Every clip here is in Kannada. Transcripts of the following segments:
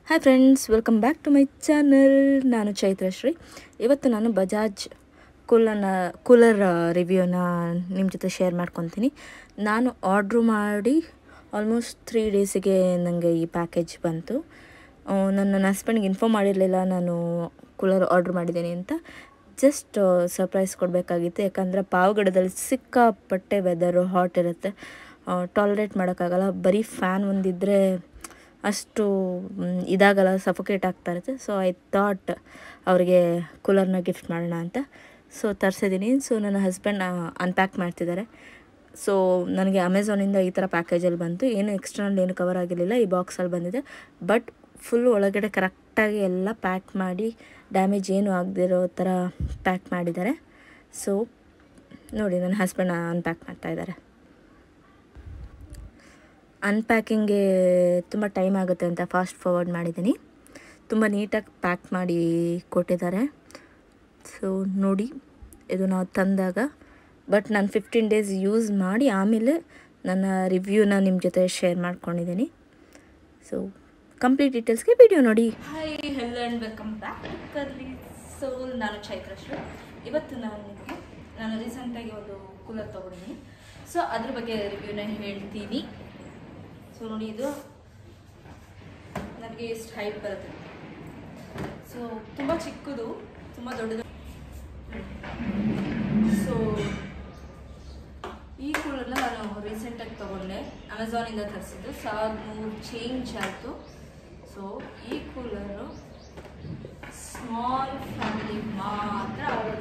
hi friends welcome back to my channel ನಾನು ಚೈತ್ರಶ್ರೀ ಇವತ್ತು ನಾನು ಬಜಾಜ್ ಕೂಲನ್ನ ಕೂಲರ್ ರಿವ್ಯೂನ ನಿಮ್ಮ ಜೊತೆ ಶೇರ್ ಮಾಡ್ಕೊತೀನಿ ನಾನು ಆರ್ಡ್ರು ಮಾಡಿ ಆಲ್ಮೋಸ್ಟ್ ತ್ರೀ ಡೇಸಿಗೆ ನನಗೆ ಈ ಪ್ಯಾಕೇಜ್ ಬಂತು ಆ, ನಾನು ನನ್ನ ಹಸ್ಬೆಂಡ್ಗೆ ಇನ್ಫಾರ್ಮ್ ಮಾಡಿರಲಿಲ್ಲ ನಾನು ಕೂಲರ್ ಆರ್ಡ್ರ್ ಮಾಡಿದ್ದೀನಿ ಅಂತ ಜಸ್ಟ್ ಸರ್ಪ್ರೈಸ್ ಕೊಡಬೇಕಾಗಿತ್ತು ಯಾಕಂದರೆ ಪಾವಗಡದಲ್ಲಿ ಸಿಕ್ಕಾಪಟ್ಟೆ ವೆದರು ಹಾಟ್ ಇರುತ್ತೆ ಟಾಲರೇಟ್ ಮಾಡೋಕ್ಕಾಗಲ್ಲ ಬರೀ ಫ್ಯಾನ್ ಒಂದಿದ್ದರೆ ಅಷ್ಟು ಮ್, ಇದಾಗಲ್ಲ ಸಫೋಕೇಟ್ ಆಗ್ತಾ ಇರುತ್ತೆ ಸೊ ಐ ಥಾಟ್ ಅವರಿಗೆ ಕೂಲರ್ನ ಗಿಫ್ಟ್ ಮಾಡೋಣ ಅಂತ ಸೊ ತರಿಸಿದ್ದೀನಿ ಸೊ ನನ್ನ ಹಸ್ಬೆಂಡ್ ಅನ್ಪ್ಯಾಕ್ ಮಾಡ್ತಿದ್ದಾರೆ ಸೊ ನನಗೆ ಅಮೆಝಾನಿಂದ ಈ ಥರ ಪ್ಯಾಕೇಜಲ್ಲಿ ಬಂತು ಏನು ಎಕ್ಸ್ಟರ್ನಲ್ ಏನು ಕವರ್ ಆಗಿರಲಿಲ್ಲ ಈ ಬಾಕ್ಸಲ್ಲಿ ಬಂದಿದೆ ಬಟ್ ಫುಲ್ ಒಳಗಡೆ ಕರೆಕ್ಟಾಗಿ ಎಲ್ಲ ಪ್ಯಾಕ್ ಮಾಡಿ ಡ್ಯಾಮೇಜ್ ಏನು ಆಗದಿರೋ ಥರ ಪ್ಯಾಕ್ ಮಾಡಿದ್ದಾರೆ ಸೊ ನೋಡಿ ನನ್ನ ಹಸ್ಬೆಂಡ್ ಅನ್ಪ್ಯಾಕ್ ಮಾಡ್ತಾ ಇದ್ದಾರೆ ಅನ್ಪ್ಯಾಕಿಂಗ್ಗೆ ತುಂಬ ಟೈಮ್ ಆಗುತ್ತೆ ಅಂತ ಫಾಸ್ಟ್ ಫಾರ್ವರ್ಡ್ ಮಾಡಿದ್ದೀನಿ ತುಂಬ ನೀಟಾಗಿ ಪ್ಯಾಕ್ ಮಾಡಿ ಕೊಟ್ಟಿದ್ದಾರೆ ಸೊ ನೋಡಿ ಇದು ನಾವು ತಂದಾಗ ಬಟ್ ನಾನು ಫಿಫ್ಟೀನ್ ಡೇಸ್ ಯೂಸ್ ಮಾಡಿ ಆಮೇಲೆ ನನ್ನ ರಿವ್ಯೂನ ನಿಮ್ಮ ಜೊತೆ ಶೇರ್ ಮಾಡ್ಕೊಂಡಿದ್ದೀನಿ ಸೊ ಕಂಪ್ಲೀಟ್ ಡೀಟೇಲ್ಸ್ಗೆ ವಿಡಿಯೋ ನೋಡಿ hi hello and welcome back to curly so ನಾನು ಚೈತ್ರಶ್ರೀ ಇವತ್ತು ನಾನು ನಿಮಗೆ ನಾನು ರೀಸೆಂಟಾಗಿ ಒಂದು ಕೂಲರ್ ತೊಗೊಂಡಿದ್ದೀನಿ ಸೊ ಅದ್ರ ಬಗ್ಗೆ ರಿವ್ಯೂನ ಹೇಳ್ತೀನಿ ಸೊ ನೋಡಿ ಇದು ನನಗೆ ಎಷ್ಟು ಹೈಟ್ ಬರುತ್ತೆ ಸೊ ತುಂಬ ಚಿಕ್ಕದು ತುಂಬ ದೊಡ್ಡದು ಸೊ ಈ ಕೂಲರ್ನ ನಾನು ರೀಸೆಂಟಾಗಿ ತೊಗೊಂಡೆ ಅಮೆಝಾನಿಂದ ತರಿಸಿದ್ದು ಸಾವಿರದ ನೂರು ಚೇಂಜ್ ಆಯಿತು ಸೊ ಈ ಕೂಲರು ಸ್ಮಾಲ್ ಫ್ಯಾಮಿಲಿ ಮಾತ್ರ ಆಗೋದು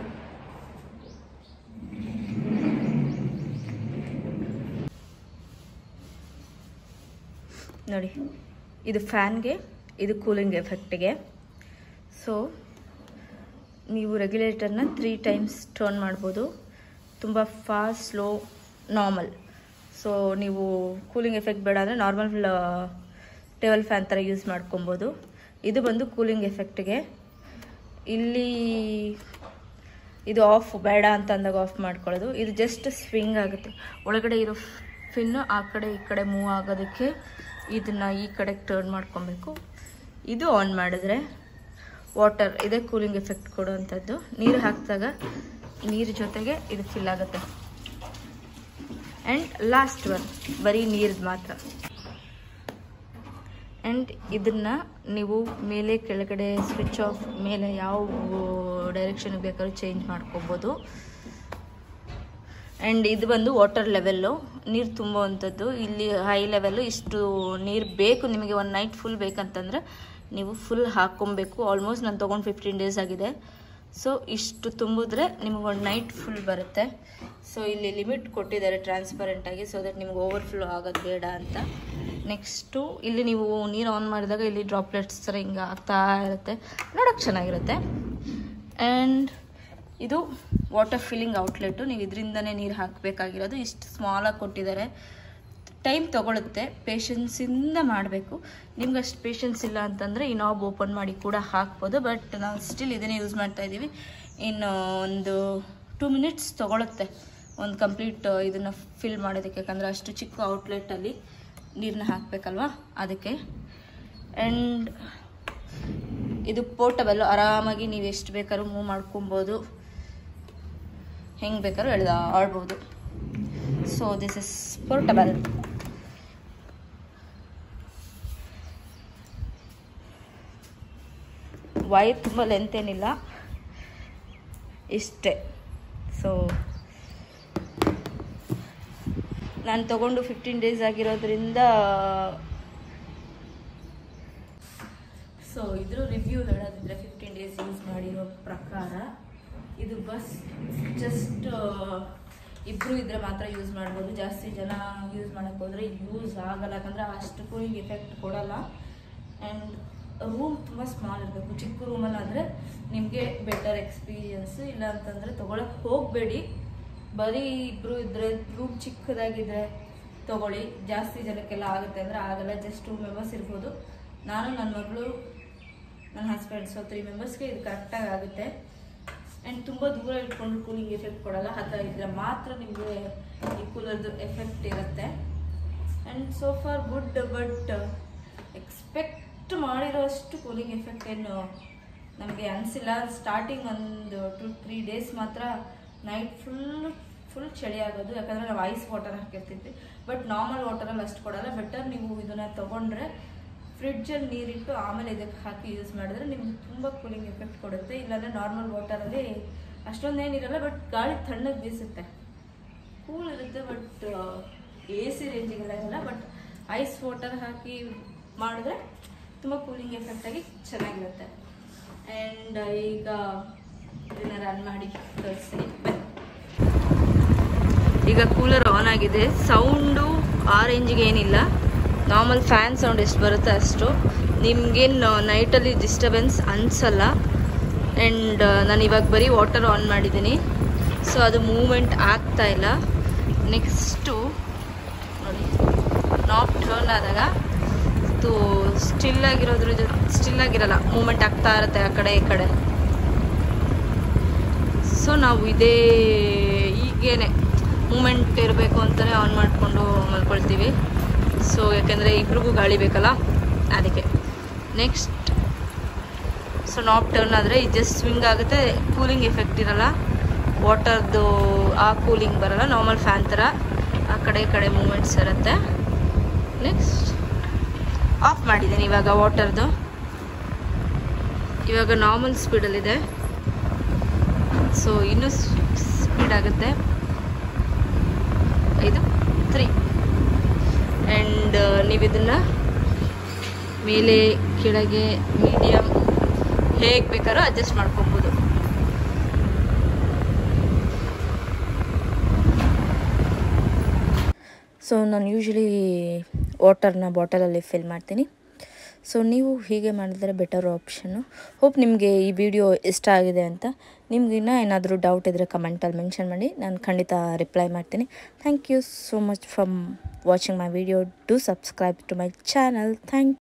ನೋಡಿ ಇದು ಫ್ಯಾನ್ಗೆ ಇದು ಕೂಲಿಂಗ್ ಎಫೆಕ್ಟ್ಗೆ ಸೊ ನೀವು ರೆಗ್ಯುಲೇಟರ್ನ ತ್ರೀ ಟೈಮ್ಸ್ ಟರ್ನ್ ಮಾಡ್ಬೋದು ತುಂಬ ಫಾಸ್ಟ್ ಸ್ಲೋ ನಾರ್ಮಲ್ ಸೊ ನೀವು ಕೂಲಿಂಗ್ ಎಫೆಕ್ಟ್ ಬೇಡ ಅಂದರೆ ನಾರ್ಮಲ್ ಟೇಬಲ್ ಫ್ಯಾನ್ ಥರ ಯೂಸ್ ಮಾಡ್ಕೊಬೋದು ಇದು ಬಂದು ಕೂಲಿಂಗ್ ಎಫೆಕ್ಟ್ಗೆ ಇಲ್ಲಿ ಇದು ಆಫ್ ಬೇಡ ಅಂತ ಅಂದಾಗ ಆಫ್ ಮಾಡ್ಕೊಳ್ಳೋದು ಇದು ಜಸ್ಟ್ ಸ್ವಿಂಗ್ ಆಗುತ್ತೆ ಒಳಗಡೆ ಇರೋ ಫಿನ್ನು ಆ ಕಡೆ ಈ ಕಡೆ ಮೂವ್ ಆಗೋದಕ್ಕೆ ಇದನ್ನು ಈ ಕಡೆಗೆ ಟರ್ನ್ ಮಾಡ್ಕೊಬೇಕು ಇದು ಆನ್ ಮಾಡಿದ್ರೆ ವಾಟರ್ ಇದೇ ಕೂಲಿಂಗ್ ಎಫೆಕ್ಟ್ ಕೊಡುವಂಥದ್ದು ನೀರು ಹಾಕಿದಾಗ ನೀರು ಜೊತೆಗೆ ಇದು ಫಿಲ್ ಆಗುತ್ತೆ ಆ್ಯಂಡ್ ಲಾಸ್ಟ್ ಒನ್ ಬರೀ ನೀರ್ದು ಮಾತ್ರ ಆ್ಯಂಡ್ ಇದನ್ನು ನೀವು ಮೇಲೆ ಕೆಳಗಡೆ ಸ್ವಿಚ್ ಆಫ್ ಮೇಲೆ ಯಾವ ಡೈರೆಕ್ಷನ್ಗೆ ಬೇಕಾದ್ರೂ ಚೇಂಜ್ ಮಾಡ್ಕೋಬೋದು ಆ್ಯಂಡ್ ಇದು ಬಂದು ವಾಟರ್ ಲೆವೆಲ್ಲು ನೀರು ತುಂಬುವಂಥದ್ದು ಇಲ್ಲಿ ಹೈ ಲೆವೆಲ್ಲು ಇಷ್ಟು ನೀರು ಬೇಕು ನಿಮಗೆ ಒಂದು ನೈಟ್ ಫುಲ್ ಬೇಕಂತಂದರೆ ನೀವು ಫುಲ್ ಹಾಕ್ಕೊಬೇಕು ಆಲ್ಮೋಸ್ಟ್ ನಾನು ತೊಗೊಂಡು ಫಿಫ್ಟೀನ್ ಡೇಸ್ ಆಗಿದೆ ಸೊ ಇಷ್ಟು ತುಂಬಿದ್ರೆ ನಿಮಗೆ ಒಂದು ನೈಟ್ ಫುಲ್ ಬರುತ್ತೆ ಸೊ ಇಲ್ಲಿ ಲಿಮಿಟ್ ಕೊಟ್ಟಿದ್ದಾರೆ ಟ್ರಾನ್ಸ್ಪರೆಂಟಾಗಿ ಸೊ ದಟ್ ನಿಮ್ಗೆ ಓವರ್ಫ್ಲೋ ಆಗೋದು ಬೇಡ ಅಂತ ನೆಕ್ಸ್ಟು ಇಲ್ಲಿ ನೀವು ನೀರು ಆನ್ ಮಾಡಿದಾಗ ಇಲ್ಲಿ ಡ್ರಾಪ್ಲೆಟ್ಸ್ ಥರ ಹಿಂಗೆ ಆಗ್ತಾ ಇರುತ್ತೆ ನೋಡೋಕ್ಕೆ ಚೆನ್ನಾಗಿರುತ್ತೆ ಆ್ಯಂಡ್ ಇದು ವಾಟರ್ ಫಿಲ್ಲಿಂಗ್ ಔಟ್ಲೆಟು ನೀವು ಇದರಿಂದನೇ ನೀರು ಹಾಕಬೇಕಾಗಿರೋದು ಇಷ್ಟು ಸ್ಮಾಲಾಗಿ ಕೊಟ್ಟಿದ್ದಾರೆ ಟೈಮ್ ತೊಗೊಳುತ್ತೆ ಪೇಷನ್ಸಿಂದ ಮಾಡಬೇಕು ನಿಮ್ಗೆ ಅಷ್ಟು ಪೇಷನ್ಸ್ ಇಲ್ಲ ಅಂತಂದರೆ ಈ ನಾಬ್ ಓಪನ್ ಮಾಡಿ ಕೂಡ ಹಾಕ್ಬೋದು ಬಟ್ ನಾವು ಸ್ಟಿಲ್ ಇದನ್ನೇ ಯೂಸ್ ಮಾಡ್ತಾ ಇದ್ದೀವಿ ಇನ್ನು ಒಂದು ಟೂ ಮಿನಿಟ್ಸ್ ತೊಗೊಳುತ್ತೆ ಒಂದು ಕಂಪ್ಲೀಟ್ ಇದನ್ನು ಫಿಲ್ ಮಾಡೋದಕ್ಕೆ ಯಾಕಂದರೆ ಅಷ್ಟು ಚಿಕ್ಕ ಔಟ್ಲೆಟಲ್ಲಿ ನೀರನ್ನ ಹಾಕಬೇಕಲ್ವಾ ಅದಕ್ಕೆ ಆ್ಯಂಡ್ ಇದು ಪೋರ್ಟಬಲ್ಲು ಆರಾಮಾಗಿ ನೀವು ಎಷ್ಟು ಬೇಕಾದ್ರೂ ಮೂವ್ ಮಾಡ್ಕೊಬೋದು ಹೆಂಗೆ ಬೇಕಾದ್ರೂ ಎಳ್ದ ಆಡ್ಬೋದು so this is portable wire ತುಂಬ ಲೆಂತ್ ಏನಿಲ್ಲ ಇಷ್ಟೇ ಸೊ ನಾನು ತಗೊಂಡು ಫಿಫ್ಟೀನ್ ಡೇಸ್ ಆಗಿರೋದ್ರಿಂದ ಸೊ ಇದ್ರ ರಿವ್ಯೂ ಹೇಳೋದಿದ್ರೆ ಫಿಫ್ಟೀನ್ ಡೇಸ್ ಯೂಸ್ ಮಾಡಿರೋ ಪ್ರಕಾರ ಇದು ಬಸ್ ಜಸ್ಟ್ ಇಬ್ಬರು ಇದ್ರೆ ಮಾತ್ರ ಯೂಸ್ ಮಾಡ್ಬೋದು ಜಾಸ್ತಿ ಜನ ಯೂಸ್ ಮಾಡೋಕ್ಕೆ ಹೋದರೆ ಯೂಸ್ ಆಗಲ್ಲ ಯಾಕಂದರೆ ಅಷ್ಟು ಕೂಲಿಂಗ್ ಎಫೆಕ್ಟ್ ಕೊಡಲ್ಲ ಆ್ಯಂಡ್ ರೂಮ್ ತುಂಬ ಸ್ಮಾಲ್ ಇರಬೇಕು ಚಿಕ್ಕ ರೂಮಲ್ಲಾದರೆ ನಿಮಗೆ ಬೆಟರ್ ಎಕ್ಸ್ಪೀರಿಯನ್ಸು ಇಲ್ಲ ಅಂತಂದರೆ ತೊಗೊಳಕ್ಕೆ ಹೋಗಬೇಡಿ ಬರೀ ಇಬ್ಬರು ಇದ್ದರೆ ರೂಮ್ ಚಿಕ್ಕದಾಗಿದ್ರೆ ತೊಗೊಳ್ಳಿ ಜಾಸ್ತಿ ಜನಕ್ಕೆಲ್ಲ ಆಗುತ್ತೆ ಅಂದರೆ ಆಗಲ್ಲ ಜಸ್ಟ್ ಟೂ ಮೆಂಬರ್ಸ್ ಇರ್ಬೋದು ನಾನು ನನ್ನ ಮಗಳು ನನ್ನ ಹಸ್ಬೆಂಡ್ ಸೊ ತ್ರೀ ಮೆಂಬರ್ಸ್ಗೆ ಇದು ಕರೆಕ್ಟಾಗಿ ಆಗುತ್ತೆ ಆ್ಯಂಡ್ ತುಂಬ ದೂರ ಇಟ್ಕೊಂಡು ಕೂಲಿಂಗ್ ಎಫೆಕ್ಟ್ ಕೊಡಲ್ಲ ಹತ್ತಿರ ಇದ್ದರೆ ಮಾತ್ರ ನಿಮಗೆ ಈ ಕೂಲರ್ದು ಎಫೆಕ್ಟ್ ಇರುತ್ತೆ and so far good but expect ಮಾಡಿರೋ ಅಷ್ಟು ಕೂಲಿಂಗ್ ಎಫೆಕ್ಟ್ ಏನು ನಮಗೆ ಅನಿಸಿಲ್ಲ ಸ್ಟಾರ್ಟಿಂಗ್ ಒಂದು ಟು ತ್ರೀ ಡೇಸ್ ಮಾತ್ರ ನೈಟ್ ಫುಲ್ ಫುಲ್ ಚಳಿ ಆಗೋದು ಯಾಕಂದರೆ ನಾವು ಐಸ್ ವಾಟರ್ ಹಾಕಿರ್ತಿದ್ವಿ ಬಟ್ ನಾರ್ಮಲ್ ವಾಟರಲ್ಲಿ ಅಷ್ಟು ಕೊಡಲ್ಲ ಬೆಟರ್ ನೀವು ಇದನ್ನ ತೊಗೊಂಡ್ರೆ ಫ್ರಿಡ್ಜಲ್ಲಿ ನೀರಿಟ್ಟು ಆಮೇಲೆ ಇದಕ್ಕೆ ಹಾಕಿ ಯೂಸ್ ಮಾಡಿದ್ರೆ ನಿಮ್ಗೆ ತುಂಬ ಕೂಲಿಂಗ್ ಎಫೆಕ್ಟ್ ಕೊಡುತ್ತೆ ಇಲ್ಲಾಂದರೆ ನಾರ್ಮಲ್ ವಾಟರಲ್ಲಿ ಅಷ್ಟೊಂದೇನಿರಲ್ಲ ಬಟ್ ಗಾಳಿ ತಣ್ಣಗೆ ಬೀಸುತ್ತೆ ಕೂಲ್ ಇರುತ್ತೆ ಬಟ್ ಎ ಸಿ ರೇಂಜಿಗೆಲ್ಲ ಇರಲ್ಲ ಬಟ್ ಐಸ್ ವಾಟರ್ ಹಾಕಿ ಮಾಡಿದ್ರೆ ತುಂಬ ಕೂಲಿಂಗ್ ಎಫೆಕ್ಟ್ ಆಗಿ ಚೆನ್ನಾಗಿರುತ್ತೆ ಆ್ಯಂಡ್ ಈಗ ಇದನ್ನ ರನ್ ಮಾಡಿ ತೋರಿಸ್ತೀನಿ ಬನ್ನಿ ಈಗ ಕೂಲರ್ ಆನ್ ಆಗಿದೆ ಸೌಂಡು ಆ ರೇಂಜಿಗೆ ಏನಿಲ್ಲ ನಾರ್ಮಲ್ ಫ್ಯಾನ್ ಸೌಂಡ್ ಎಷ್ಟು ಬರುತ್ತೆ ಅಷ್ಟು ನಿಮ್ಗೇನು ನೈಟಲ್ಲಿ ಡಿಸ್ಟರ್ಬೆನ್ಸ್ ಅನಿಸಲ್ಲ ಆ್ಯಂಡ್ ನಾನು ಇವಾಗ ಬರೀ ವಾಟರ್ ಆನ್ ಮಾಡಿದ್ದೀನಿ ಸೊ ಅದು ಮೂಮೆಂಟ್ ಆಗ್ತಾ ಇಲ್ಲ ನೆಕ್ಸ್ಟು ನೋಡಿ ನಾಪ್ ಟರ್ನ್ ಆದಾಗ ಇದು ಸ್ಟಿಲ್ ಆಗಿರೋದ್ರ ಜೊತೆ ಸ್ಟಿಲ್ ಆಗಿರಲ್ಲ ಮೂಮೆಂಟ್ ಆಗ್ತಾ ಇರುತ್ತೆ ಆ ಕಡೆ ಈ ಕಡೆ ಸೊ ನಾವು ಇದೇ ಈಗೇನೆ ಮೂಮೆಂಟ್ ಇರಬೇಕು ಅಂತಲೇ ಆನ್ ಮಾಡಿಕೊಂಡು ಮಲ್ಕೊಳ್ತೀವಿ ಸೊ ಯಾಕೆಂದರೆ ಇಬ್ರಿಗೂ ಗಾಳಿ ಬೇಕಲ್ಲ ಅದಕ್ಕೆ ನೆಕ್ಸ್ಟ್ ಸೊ ನಾಪ್ ಟರ್ನ್ ಆದರೆ ಇದು ಜಸ್ಟ್ ಸ್ವಿಂಗ್ ಆಗುತ್ತೆ ಕೂಲಿಂಗ್ ಎಫೆಕ್ಟ್ ಇರಲ್ಲ ವಾಟರ್ದು ಆ ಕೂಲಿಂಗ್ ಬರಲ್ಲ ನಾರ್ಮಲ್ ಫ್ಯಾನ್ ಥರ ಆ ಕಡೆ ಈ ಕಡೆ ಮೂಮೆಂಟ್ಸ್ ಇರುತ್ತೆ ನೆಕ್ಸ್ಟ್ ಆಫ್ ಮಾಡಿದ್ದೀನಿ ಇವಾಗ ವಾಟರ್ದು ಇವಾಗ ನಾರ್ಮಲ್ ಸ್ಪೀಡಲ್ಲಿದೆ ಸೊ ಇನ್ನೂ ಸ್ಪೀಡ್ ಆಗುತ್ತೆ ಇದು ತ್ರೀ ಆ್ಯಂಡ್ ನೀವು ಇದನ್ನು ಮೇಲೆ ಕೆಳಗೆ ಮೀಡಿಯಮ್ ಹೇಗೆ ಬೇಕಾದ್ರೂ ಅಡ್ಜಸ್ಟ್ ಮಾಡ್ಕೊಬೋದು ಸೊ ನಾನು ಯೂಶ್ವಲಿ ವಾಟರ್ನ ಬಾಟಲಲ್ಲಿ ಫಿಲ್ ಮಾಡ್ತೀನಿ ಸೊ ನೀವು ಹೀಗೆ ಮಾಡಿದರೆ ಬೆಟರ್ ಆಪ್ಷನ್ನು ಹೋಪ್ ನಿಮಗೆ ಈ ವಿಡಿಯೋ ಇಷ್ಟ ಆಗಿದೆ ಅಂತ ನಿಮ್ಗಿನ್ನ ಏನಾದರೂ ಡೌಟ್ ಇದ್ದರೆ ಕಮೆಂಟಲ್ಲಿ ಮೆನ್ಷನ್ ಮಾಡಿ ನಾನು ಖಂಡಿತ ರಿಪ್ಲೈ ಮಾಡ್ತೀನಿ thank you so much from watching my video do subscribe to my channel thank